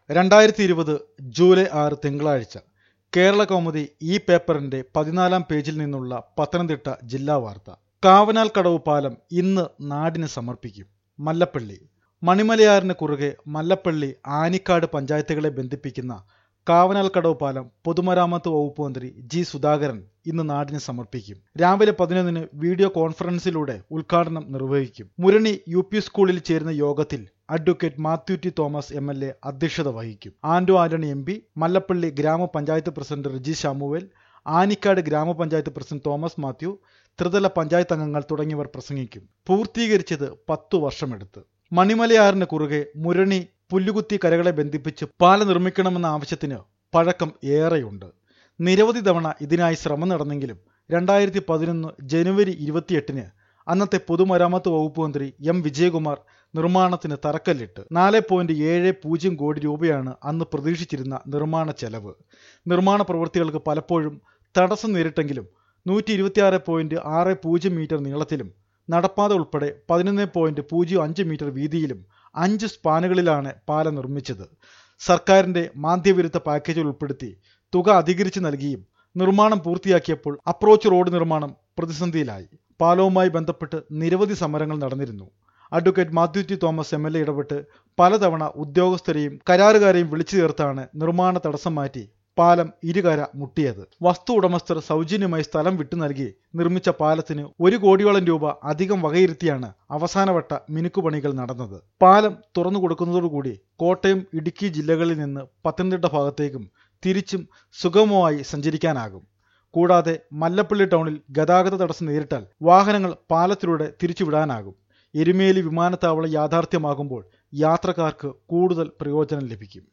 രണ്ടായിരത്തി ഇരുപത് ജൂലൈ ആറ് തിങ്കളാഴ്ച കേരള കൗമുദി ഈ പേപ്പറിന്റെ പതിനാലാം പേജിൽ നിന്നുള്ള പത്തനംതിട്ട ജില്ലാ വാർത്ത കാവനാൽ കടവ് പാലം ഇന്ന് നാടിന് സമർപ്പിക്കും മല്ലപ്പള്ളി മണിമലയാറിന് കുറുകെ മല്ലപ്പള്ളി ആനിക്കാട് പഞ്ചായത്തുകളെ ബന്ധിപ്പിക്കുന്ന കാവനാൽ കടവ് പാലം പൊതുമരാമത്ത് വകുപ്പ് മന്ത്രി ജി സുധാകരൻ ഇന്ന് നാടിന് സമർപ്പിക്കും രാവിലെ പതിനൊന്നിന് വീഡിയോ കോൺഫറൻസിലൂടെ ഉദ്ഘാടനം നിർവഹിക്കും മുരളി യു പി സ്കൂളിൽ ചേരുന്ന യോഗത്തിൽ advocate Mathew T Thomas M L A അധ്യക്ഷത വഹിക്കും Anto Antony M P Mallappally ഗ്രാമപഞ്ചായത്ത് പ്രസിഡന്റ് റിജി ശാമുവേൽ ആനിക്കാട് ഗ്രാമപഞ്ചായത്ത് പ്രസിഡന്റ് തോമസ് മാത്യു ത്രിതല പഞ്ചായത്ത് അംഗങ്ങൾ തുടങ്ങിയവർ പ്രസംഗിക്കും പൂർത്തീകരിച്ചത് പത്തു വർഷമെടുത്ത് മണിമലയാറിന് കുറുകെ മുരണി പുല്ലുകുത്തി കരകളെ ബന്ധിപ്പിച്ച് പാല നിർമ്മിക്കണമെന്ന ആവശ്യത്തിന് പഴക്കം ഏറെയുണ്ട് നിരവധി തവണ ഇതിനായി ശ്രമം നടന്നെങ്കിലും രണ്ടായിരത്തി പതിനൊന്ന് ജനുവരി ഇരുപത്തിയെട്ടിന് അന്നത്തെ പൊതുമരാമത്ത് വകുപ്പ് മന്ത്രി എം വിജയകുമാർ നിർമ്മാണത്തിന് തറക്കല്ലിട്ട് നാല് പോയിന്റ് ഏഴ് പൂജ്യം കോടി രൂപയാണ് അന്ന് പ്രതീക്ഷിച്ചിരുന്ന നിർമ്മാണ ചെലവ് നിർമ്മാണ പ്രവൃത്തികൾക്ക് പലപ്പോഴും തടസ്സം നേരിട്ടെങ്കിലും നൂറ്റി ഇരുപത്തിയാറ് പോയിന്റ് ആറ് പൂജ്യം മീറ്റർ നീളത്തിലും നടപ്പാത ഉൾപ്പെടെ പതിനൊന്ന് പോയിന്റ് പൂജ്യം അഞ്ച് മീറ്റർ വീതിയിലും അഞ്ച് സ്പാനുകളിലാണ് പാലം നിർമ്മിച്ചത് സർക്കാരിന്റെ മാന്ദ്യവിരുദ്ധ പാക്കേജിൽ ഉൾപ്പെടുത്തി തുക അധികരിച്ചു നൽകിയും നിർമ്മാണം പൂർത്തിയാക്കിയപ്പോൾ അപ്രോച്ച് റോഡ് നിർമ്മാണം പ്രതിസന്ധിയിലായി പാലവുമായി ബന്ധപ്പെട്ട് നിരവധി സമരങ്ങൾ നടന്നിരുന്നു advocate Mathew T Thomas M L A ഇടപെട്ട് പലതവണ ഉദ്യോഗസ്ഥരെയും കരാറുകാരെയും വിളിച്ചു ചേർത്താണ് നിർമ്മാണ തടസ്സം മാറ്റി പാലം ഇരുകര മുട്ടിയത് വസ്തു ഉടമസ്ഥർ സൗജന്യമായി സ്ഥലം വിട്ടു നൽകി നിർമ്മിച്ച പാലത്തിന് ഒരു കോടിയോളം രൂപ അധികം വകയിരുത്തിയാണ് അവസാനവട്ട മിനുക്കുപണികൾ നടന്നത് പാലം തുറന്നു കൊടുക്കുന്നതോടുകൂടി കോട്ടയം ഇടുക്കി ജില്ലകളിൽ നിന്ന് പത്തനംതിട്ട ഭാഗത്തേക്കും തിരിച്ചും സുഗമമായി സഞ്ചരിക്കാനാകും കൂടാതെ മല്ലപ്പള്ളി ടൗണിൽ ഗതാഗത തടസ്സം നേരിട്ടാൽ വാഹനങ്ങൾ പാലത്തിലൂടെ തിരിച്ചുവിടാനാകും എരുമേലി വിമാനത്താവളം യാഥാർത്ഥ്യമാകുമ്പോൾ യാത്രക്കാർക്ക് കൂടുതൽ പ്രയോജനം ലഭിക്കും